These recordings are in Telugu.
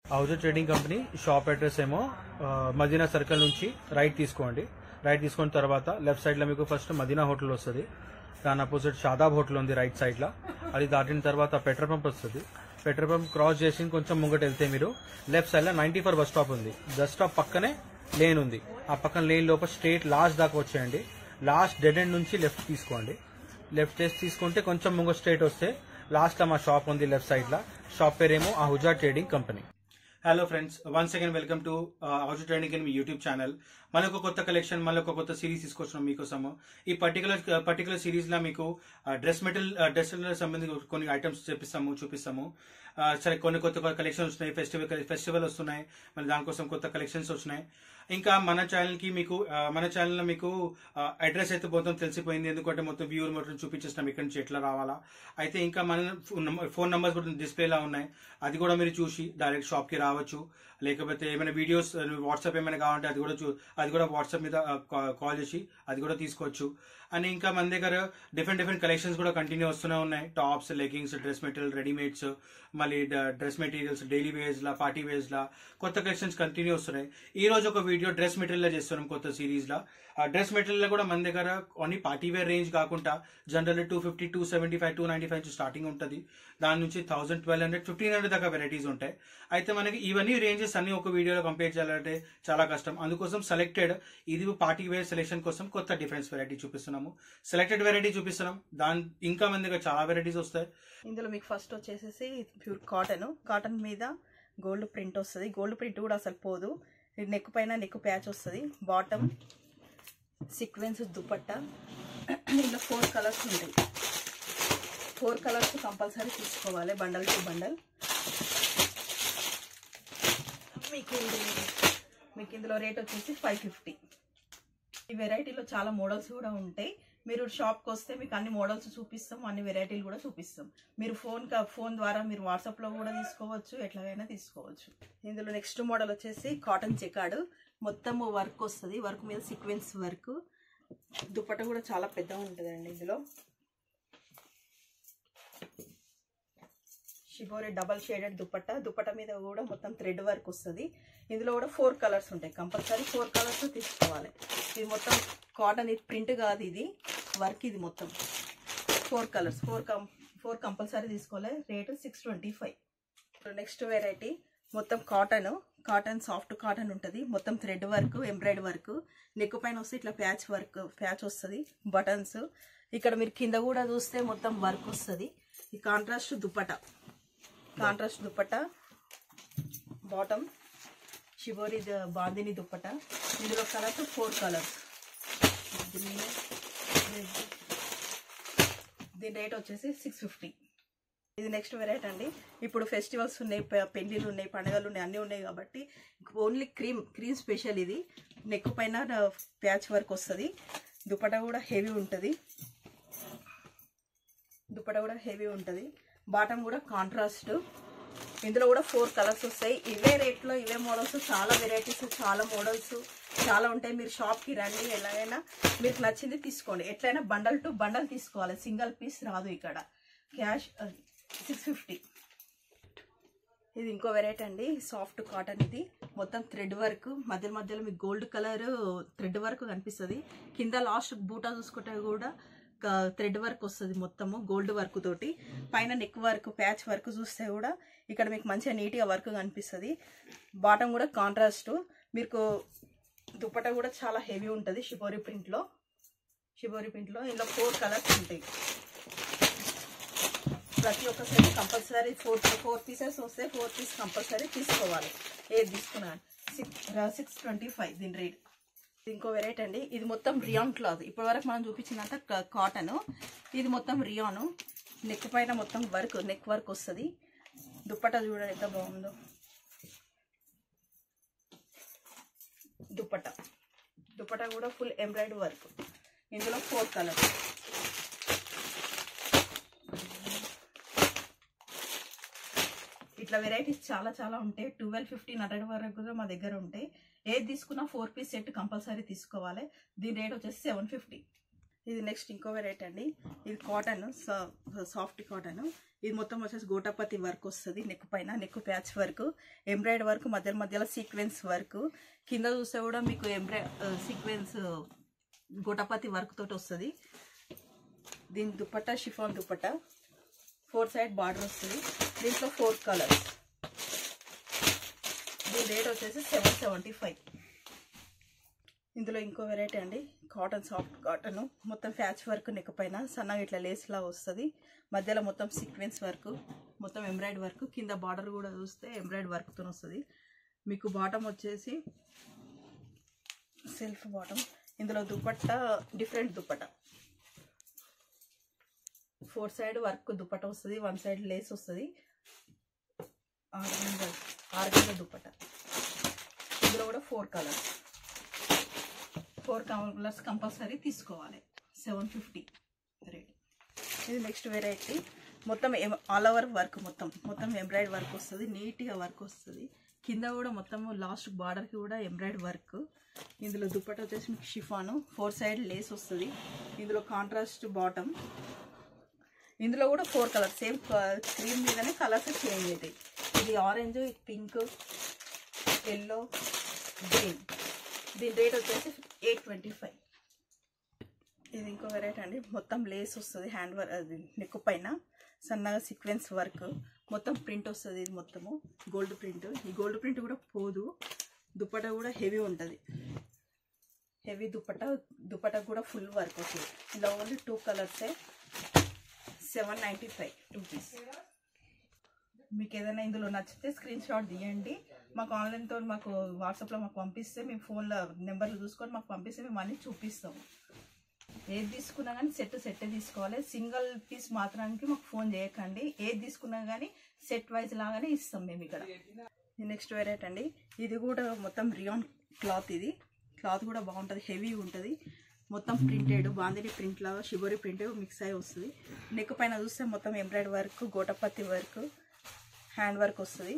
house trading company shop address ఏమో ఆ, మదీనా సర్కిల్ నుంచి రైట్ తీసుకోండి రైట్ తీసుకున్న తర్వాత లెఫ్ట్ సైడ్ లో మీకు ఫస్ట్ మదీనా హోటల్ వస్తుంది దాని అపోజిట్ షాదాబ్ హోటల్ ఉంది రైట్ సైడ్ లో అది దాటిన తర్వాత పెట్రోల్ పంప్ వస్తుంది పెట్రోల్ పంప్ క్రాస్ చేసి కొంచెం ముంగట వెళ్తే మీరు లెఫ్ట్ సైడ్ లో నైన్టీ ఫోర్ బస్ స్టాప్ ఉంది బస్ స్టాప్ పక్కనే లేన్ ఉంది ఆ పక్కన లేన్ లోపల స్ట్రేట్ లాస్ట్ దాకా వచ్చేయండి లాస్ట్ డెడ్ ఎండ్ నుంచి లెఫ్ట్ తీసుకోండి లెఫ్ట్ చేసి తీసుకుంటే కొంచెం ముంగ స్ట్రేట్ వస్తే లాస్ట్ లో మా షాప్ ఉంది లెఫ్ట్ సైడ్ లో షాప్ పేరేమో Ahuja trading company hello friends once again welcome to Ahuja trading in మీ యూట్యూబ్ ఛానల్ మళ్ళీ ఒక కొత్త కలెక్షన్ మళ్ళీ ఒక కొత్త సిరీస్ తీసుకొచ్చినాం మీకోసము ఈ పర్టికులర్ పర్టికులర్ సిరీస్ లో మీకు డ్రెస్ మెటీరియల్ డ్రెస్ సంబంధించి కొన్ని ఐటమ్స్ చూపిస్తాము చూపిస్తాము ఆ, సరే కొన్ని కొత్త కొత్త కలెక్షన్స్ వస్తున్నాయి ఫెస్టివల్ ఫెస్టివల్ వస్తున్నాయి మళ్ళీ దానికోసం కొత్త కలెక్షన్స్ వచ్చినాయి ఇంకా మన ఛానల్ కి మీకు ఆ, మన ఛానల్ లో మీకు అడ్రస్ అయితే మొత్తం తెలిసిపోయింది ఎందుకంటే మొత్తం వ్యూర్ మొత్తం చూపించేస్తాం ఇక్కడ నుంచి ఎట్లా రావాలా అయితే ఇంకా మన ఫోన్ నంబర్స్ కూడా డిస్ప్లేలా ఉన్నాయి అది కూడా మీరు చూసి డైరెక్ట్ షాప్ కి రావచ్చు లేకపోతే ఏమైనా వీడియోస్ వాట్సాప్ ఏమైనా కావాలంటే అది కూడా చూ అది కూడా వాట్సాప్ మీద కాల్ చేసి అది కూడా తీసుకోవచ్చు అని ఇంకా మన దగ్గర డిఫరెంట్ డిఫరెంట్ కలెక్షన్స్ కూడా కంటిన్యూ వస్తూనే ఉన్నాయి tops leggings dress material readymades మళ్ళీ డ్రెస్ మెటీరియల్స్ డైలీ వేర్స్ లా పార్టీ వేర్స్ లా కొత్త కలెక్షన్స్ కంటిన్యూ వస్తున్నాయి ఈ రోజు ఒక వీడియో డ్రెస్ మెటీరియల్ చేస్తున్నాం కొత్త సిరీస్ లా ఆ డ్రెస్ మెటీరియల్ లో కూడా మన దగ్గర ఓన్లీ పార్టీ వేర్ రేంజ్ కాకుండా general two fifty two seventy five two ninety five నుంచి స్టార్టింగ్ ఉంటుంది దాని నుంచి thousand twelve hundred fifteen hundred దాకా వెరైటీస్ ఉంటాయి అయితే మనకి ఇవన్నీ రేంజెస్ అన్ని ఒక వీడియోలో కంపేర్ చేయాలంటే చాలా కష్టం అందుకోసం సెలెక్టెడ్ ఇది పార్టీ వేర్ సెలెక్షన్ కోసం కొత్త డిఫరెన్స్ వెరైటీ చూపిస్తున్నాము సెలెక్టెడ్ వెరైటీ చూపిస్తున్నాం దాని ఇంకా మన దగ్గర చాలా వెరైటీస్ వస్తాయి ఇందులో మీకు ఫస్ట్ వచ్చేసేసి ప్యూర్ కాటన్ కాటన్ మీద గోల్డ్ ప్రింట్ వస్తుంది గోల్డ్ ప్రింట్ కూడా అసలు పోదు ఇది నెక్ పైన నెక్ ప్యాచ్ వస్తుంది బాటమ్ సీక్వెన్స్ దుపట్టా ఇందులో ఫోర్ కలర్స్ ఉంటాయి ఫోర్ కలర్స్ కంపల్సరీ తీసుకోవాలి బండల్ టు బండల్ మీకు ఇది- మీకు ఇందులో రేట్ వచ్చేసి ఫైవ్ ఫిఫ్టీ ఈ వెరైటీలో చాలా మోడల్స్ కూడా ఉంటాయి మీరు షాప్కి వస్తే మీకు అన్ని మోడల్స్ చూపిస్తాం అన్ని వెరైటీలు కూడా చూపిస్తాం మీరు ఫోన్ క- ఫోన్ ద్వారా మీరు వాట్సాప్లో కూడా తీసుకోవచ్చు ఎట్లాగైనా తీసుకోవచ్చు ఇందులో నెక్స్ట్ మోడల్ వచ్చేసి కాటన్ చెకాడు మొత్తం వర్క్ వస్తుంది వర్క్ మీద సీక్వెన్స్ వర్క్ దుపట్ట కూడా చాలా పెద్దగా ఉంటుందండి ఇందులో shibori double shaded dupatta dupatta మీద కూడా మొత్తం థ్రెడ్ వర్క్ వస్తుంది ఇందులో కూడా ఫోర్ కలర్స్ ఉంటాయి కంపల్సరీ ఫోర్ కలర్స్ తీసుకోవాలి ఇది మొత్తం కాటన్ ఇది ప్రింట్ కాదు ఇది వర్క్ ఇది మొత్తం four colours four come four compulsory తీసుకోవాలి rate six twenty five next variety మొత్తం కాటన్ కాటన్ సాఫ్ట్ కాటన్ ఉంటుంది మొత్తం thread work embroidery work neck పైన వస్తే ఇట్లా ప్యాచ్ వర్క్ ప్యాచ్ వస్తుంది బటన్స్ ఇక్కడ మీరు కింద కూడా చూస్తే మొత్తం వర్క్ వస్తుంది ఈ contrast dupatta contrast dupatta bottom shibori ద- బాందిని దుప్పట ఇందులో కలర్స్ ఫోర్ కలర్స్ దీని రేట్ వచ్చేసి సిక్స్ ఫిఫ్టీ ఇది నెక్స్ట్ వెరైటీ అండి ఇప్పుడు ఫెస్టివల్స్ ఉన్నాయి పె- పెళ్ళిళ్ళు ఉన్నాయి పండుగలు ఉన్నాయి అన్నీ ఉన్నాయి కాబట్టి ఓన్లీ క్రీమ్ క్రీమ్ స్పెషల్ ఇది నెక్ పైన ప్యాచ్ వర్క్ వస్తుంది దుపట కూడా హెవీ ఉంటుంది దుపట కూడా హెవీ ఉంటుంది బాటమ్ కూడా కాంట్రాస్ట్ ఇందులో కూడా ఫోర్ కలర్స్ వస్తాయి ఇవే రేట్లో ఇవే మోడల్స్ చాలా వెరైటీస్ చాలా మోడల్స్ చాలా ఉంటాయి మీరు షాప్కి రండి ఎలాగైనా మీకు నచ్చింది తీసుకోండి ఎట్లయినా బండల్ టు బండల్ తీసుకోవాలి సింగిల్ పీస్ రాదు ఇక్కడ క్యాష్ సిక్స్ ఫిఫ్టీ ఇది ఇంకో వెరైటీ అండి సాఫ్ట్ కాటన్ ఇది మొత్తం థ్రెడ్ వర్క్ మధ్య మధ్యలో మీకు గోల్డ్ కలర్ థ్రెడ్ వర్క్ కనిపిస్తుంది కింద లాస్ట్ బూటా చూసుకుంటే కూడా థ్రెడ్ వర్క్ వస్తుంది మొత్తము గోల్డ్ వర్క్ తోటి పైన నెక్ వర్క్ ప్యాచ్ వర్క్ చూస్తే కూడా ఇక్కడ మీకు మంచిగా నీట్గా వర్క్ కనిపిస్తుంది బాటమ్ కూడా కాంట్రాస్ట్ మీకు దుప్పట కూడా చాలా హెవీ ఉంటుంది షిబోరి ప్రింట్లో షిబోరి ప్రింట్లో ఇందులో ఫోర్ కలర్స్ ఉంటాయి ప్రతి ఒక్క set compulsory four four pieces వస్తే ఫోర్ పీస్ కంపల్సరీ తీసుకోవాలి ఏది తీసుకున్నా సిక్స్ సిక్స్ ట్వంటీ ఫైవ్ దీని రేట్ ఇంకో వెరైటీ అండి ఇది మొత్తం రియాన్ క్లాత్ ఇప్పటి వరకు మనం చూపించినంత కాటన్ ఇది మొత్తం రియాను నెక్ పైన మొత్తం వర్క్ నెక్ వర్క్ వస్తుంది దుప్పట చూడండి ఎంత బాగుందో దుప్పట దుప్పట కూడా ఫుల్ ఎంబ్రాయిడ్ వర్క్ ఇందులో ఫోర్ కలర్ ఇట్లా వెరైటీస్ చాలా చాలా ఉంటాయి ట్వెల్వ్ ఫిఫ్టీన్ హండ్రెడ్ వరకు కూడా మా దగ్గర ఉంటాయి ఏది తీసుకున్నా ఫోర్ పీస్ సెట్ కంపల్సరీ తీసుకోవాలి దీని రేట్ వచ్చేసి సెవెన్ ఫిఫ్టీ ఇది నెక్స్ట్ ఇంకో వెరైటీ అండి ఇది కాటన్ సాఫ్ట్ కాటన్ ఇది మొత్తం వచ్చేసి గోటాపతి వర్క్ వస్తుంది నెక్ పైన neck patch work embroidery work మధ్య మధ్యలో సీక్వెన్స్ వర్క్ కింద చూస్తే కూడా మీకు ఎంబ్రాయి సీక్వెన్స్ గోటాపతి వర్క్ తోటి వస్తుంది దీని dupatta chiffon dupatta four side border వస్తుంది దీంట్లో ఫోర్ కలర్స్ దీని రేట్ వచ్చేసి సెవెన్ సెవెంటీ ఫైవ్ ఇందులో ఇంకో వెరైటీ అండి కాటన్ సాఫ్ట్ కాటన్ మొత్తం ఫ్యాచ్ వర్క్ నెక్ పైన సన్నగా ఇట్లా లేస్లా వస్తుంది మధ్యలో మొత్తం సీక్వెన్స్ వర్క్ మొత్తం ఎంబ్రాయిడ్ వర్క్ కింద బార్డర్ కూడా చూస్తే ఎంబ్రాయిడ్ వర్క్తో వస్తుంది మీకు బాటమ్ వచ్చేసి సెల్ఫ్ బాటమ్ ఇందులో dupatta different dupatta four side work dupatta వస్తుంది వన్ సైడ్ లేస్ వస్తుంది ఆర్గంజా ఆర్గంజా దుపట్టా ఇందులో కూడా four colours four colours compulsory తీసుకోవాలి సెవెన్ ఫిఫ్టీ రేట్ ఇది నెక్స్ట్ వెరైటీ మొత్తం ఆల్ ఓవర్ వర్క్ మొత్తం మొత్తం ఎంబ్రాయిడ్ వర్క్ వస్తుంది నీట్గా వర్క్ వస్తుంది కింద కూడా మొత్తం లాస్ట్ బార్డర్కి కూడా ఎంబ్రాయిడ్ వర్క్ ఇందులో దుప్పట వచ్చేసి మీకు షిఫాను ఫోర్ సైడ్ లేస్ వస్తుంది ఇందులో కాంట్రాస్ట్ బాటమ్ ఇందులో కూడా ఫోర్ కలర్స్ సేమ్ క్రీమ్ మీదనే కలర్స్ చేంజ్ అవుతాయి ఇది ఆరెంజ్ ఇది పింక్ ఎల్లో గ్రీన్ దీని రేట్ వచ్చేసి ఎయిట్ ట్వంటీ ఫైవ్ ఇది ఇంకో వెరైటీ అండి మొత్తం లేస్ వస్తుంది హ్యాండ్ వర్క్ అది నెక్ పైన సన్నగా సీక్వెన్స్ వర్క్ మొత్తం ప్రింట్ వస్తుంది ఇది మొత్తము గోల్డ్ ప్రింట్ ఈ గోల్డ్ ప్రింట్ కూడా పోదు దుప్పట కూడా హెవీ ఉంటుంది హెవీ దుప్పట దుప్పట కూడా ఫుల్ వర్క్ వస్తుంది ఇలా ఓన్లీ టూ కలర్సే సెవెన్ నైంటీ ఫైవ్ రూపీస్ మీకు ఏదైనా ఇందులో నచ్చితే స్క్రీన్ షాట్ తీయండి మాకు ఆన్లైన్తో మాకు వాట్సాప్లో మాకు పంపిస్తే మేము ఫోన్లో నెంబర్లు చూసుకొని మాకు పంపిస్తే మేము అన్నీ చూపిస్తాము ఏది తీసుకున్నా కానీ సెట్ సెట్టే తీసుకోవాలి సింగిల్ పీస్ మాత్రానికి మాకు ఫోన్ చేయకండి ఏది తీసుకున్నా కానీ సెట్ వైజ్ లాగానే ఇస్తాం మేము ఇక్కడ నెక్స్ట్ వెరైటీ అండి ఇది కూడా మొత్తం రియాన్ క్లాత్ ఇది క్లాత్ కూడా బాగుంటుంది హెవీ ఉంటుంది మొత్తం ప్రింటెడ్ బాందిని ప్రింట్ లాగా షిబోరి ప్రింట్ మిక్స్ అయి వస్తుంది నెక్ పైన చూస్తే మొత్తం embroidery work gotapatti work hand work వస్తుంది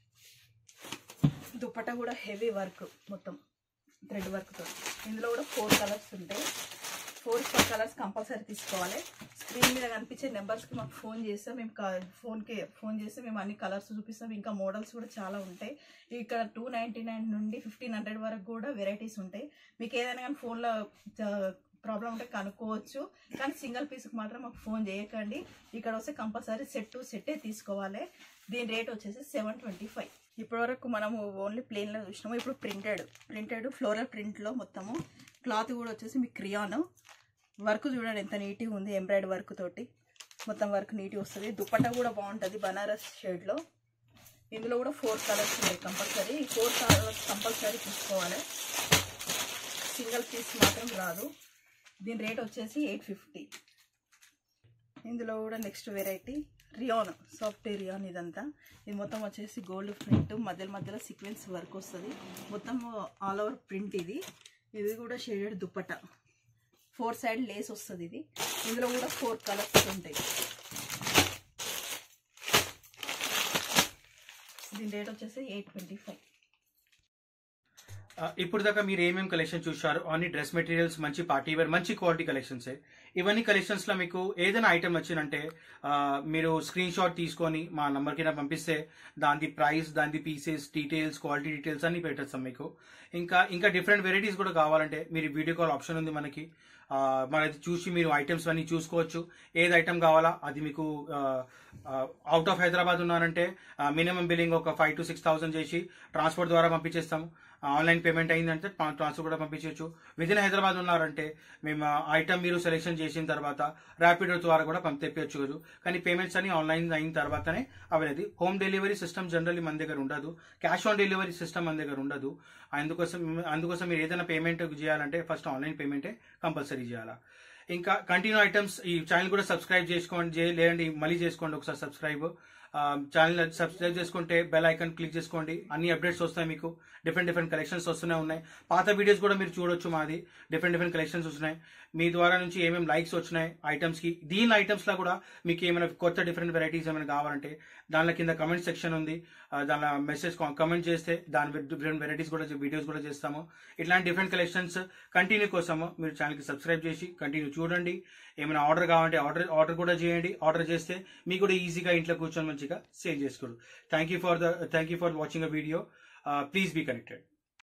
దుపట్టా కూడా హెవీ వర్క్ మొత్తం థ్రెడ్ వర్క్తో ఇందులో కూడా ఫోర్ కలర్స్ ఉంటాయి ఫోర్ ఫోర్ కలర్స్ కంపల్సరీ తీసుకోవాలి స్క్రీన్ మీద కనిపించే నెంబర్స్కి మాకు ఫోన్ చేస్తే మేము క- ఫోన్కి ఫోన్ చేస్తే మేము అన్ని కలర్స్ చూపిస్తాం ఇంకా మోడల్స్ కూడా చాలా ఉంటాయి ఇక్కడ టూ నైంటీ నైన్ నుండి ఫిఫ్టీన్ హండ్రెడ్ వరకు కూడా వెరైటీస్ ఉంటాయి మీకు ఏదైనా కానీ ఫోన్లో ప్రాబ్లం ఉంటే కనుక్కోవచ్చు కానీ సింగిల్ పీస్కి మాత్రం మాకు ఫోన్ చేయకండి ఇక్కడ వస్తే కంపల్సరీ సెట్ టు సెట్టే తీసుకోవాలి దీని రేట్ వచ్చేసి సెవెన్ ట్వంటీ ఫైవ్ ఇప్పటివరకు మనము ఓన్లీ ప్లెయిన్లో చూసినాము ఇప్పుడు ప్రింటెడ్ ప్రింటెడ్ ఫ్లోరల్ ప్రింట్లో మొత్తము క్లాత్ కూడా వచ్చేసి మీకు క్రియాన్ వర్క్ చూడండి ఎంత నీట్గా ఉంది ఎంబ్రాయిడ్ వర్క్ తోటి మొత్తం వర్క్ నీట్గా వస్తుంది దుపట్టా కూడా బాగుంటుంది బనారస్ షేడ్లో ఇందులో కూడా ఫోర్ కలర్స్ ఉన్నాయి కంపల్సరీ ఈ ఫోర్ కలర్స్ కంపల్సరీ తీసుకోవాలి సింగిల్ పీస్ మాత్రం రాదు దీని రేట్ వచ్చేసి ఎయిట్ ఫిఫ్టీ ఇందులో కూడా next variety rayon soft rayon ఇదంతా ఇది మొత్తం వచ్చేసి గోల్డ్ ప్రింట్ మధ్యలో మధ్యలో సీక్వెన్స్ వర్క్ వస్తుంది మొత్తం ఆల్ ఓవర్ ప్రింట్ ఇది ఇది కూడా shaded dupatta four side lace వస్తుంది ఇది ఇందులో కూడా ఫోర్ కలర్స్ ఉంటాయి దీని రేట్ వచ్చేసి ఎయిట్ ట్వంటీ ఫైవ్ ఆ, ఇప్పుడు దాకా మీరు ఏమేమి కలెక్షన్ చూశారు అన్ని డ్రెస్ మెటీరియల్స్ మంచి పార్టీ వేర్ మంచి క్వాలిటీ కలెక్షన్స్ ఇవన్నీ కలెక్షన్స్ లో మీకు ఏదైనా ఐటమ్ వచ్చిందంటే ఆ, మీరు స్క్రీన్ షాట్ తీసుకొని మా నంబర్ కింద పంపిస్తే దాని ప్రైస్ దాని పీసెస్ డీటెయిల్స్ క్వాలిటీ డీటెయిల్స్ అన్ని పెట్టేస్తాం మీకు ఇంకా ఇంకా డిఫరెంట్ వెరైటీస్ కూడా కావాలంటే మీరు వీడియో కాల్ ఆప్షన్ ఉంది మనకి ఆ, మనది చూసి మీరు ఐటమ్స్ అన్ని చూసుకోవచ్చు ఏది ఐటమ్ కావాలా అది మీకు అవుట్ ఆఫ్ హైదరాబాద్ ఉన్నారంటే మినిమం బిల్లింగ్ ఒక ఫైవ్ టు సిక్స్ థౌసండ్ చేసి ట్రాన్స్పోర్ట్ ద్వారా పంపించేస్తాము ఆన్లైన్ పేమెంట్ అయిందంటే ట్రాన్స్ఫర్ కూడా పంపించవచ్చు విదిన్ హైదరాబాద్ ఉన్నారంటే మేము ఐటమ్ మీరు సెలెక్షన్ చేసిన తర్వాత ర్యాపిడో ద్వారా కూడా పంపి తెప్పించవచ్చు కానీ పేమెంట్స్ అన్ని ఆన్లైన్ అయిన తర్వాతనే అవైలది హోమ్ డెలివరీ సిస్టమ్ జనరల్లీ మన దగ్గర ఉండదు క్యాష్ ఆన్ డెలివరీ సిస్టమ్ మన దగ్గర ఉండదు అందుకోసం అందుకోసం మీరు ఏదైనా పేమెంట్ చేయాలంటే ఫస్ట్ ఆన్లైన్ పేమెంటే కంపల్సరీ చేయాలా ఇంకా కంటిన్యూ ఐటమ్స్ ఈ ఛానల్ కూడా సబ్స్క్రైబ్ చేసుకోండి చే- లేదంటే మళ్ళీ చేసుకోండి ఒకసారి సబ్స్క్రైబ్ ఛానల్ సబ్స్క్రైబ్ చేసుకుంటే బెల్ ఐకాన్ క్లిక్ చేసుకోండి అన్ని అప్డేట్స్ వస్తాయి మీకు డిఫరెంట్ డిఫరెంట్ కలెక్షన్స్ వస్తూనే ఉన్నాయి పాత వీడియోస్ కూడా మీరు చూడొచ్చు మాది డిఫరెంట్ డిఫరెంట్ కలెక్షన్స్ వస్తున్నాయి మీ ద్వారా నుంచి ఏమేమి లైక్స్ వచ్చినాయి ఐటమ్స్ కి దీని ఐటమ్స్ లో కూడా మీకు ఏమైనా కొత్త డిఫరెంట్ వెరైటీస్ ఏమైనా కావాలంటే దానిలో కింద కమెంట్ సెక్షన్ ఉంది ఆ, దానిలో మెసేజ్ కామెంట్ చేస్తే దాని డిఫరెంట్ వెరైటీస్ కూడా వీడియోస్ కూడా చేస్తాము ఇట్లాంటి డిఫరెంట్ కలెక్షన్స్ కంటిన్యూ కోసము మీరు ఛానల్కి సబ్స్క్రైబ్ చేసి కంటిన్యూ చూడండి ఏమైనా ఆర్డర్ కావాలంటే ఆర్డర్ ఆర్డర్ కూడా చేయండి ఆర్డర్ చేస్తే మీకు కూడా ఈజీగా ఇంట్లో కూర్చొని మంచిగా సేల్ చేసుకోరు thank you for the thank you for watching a video please be connected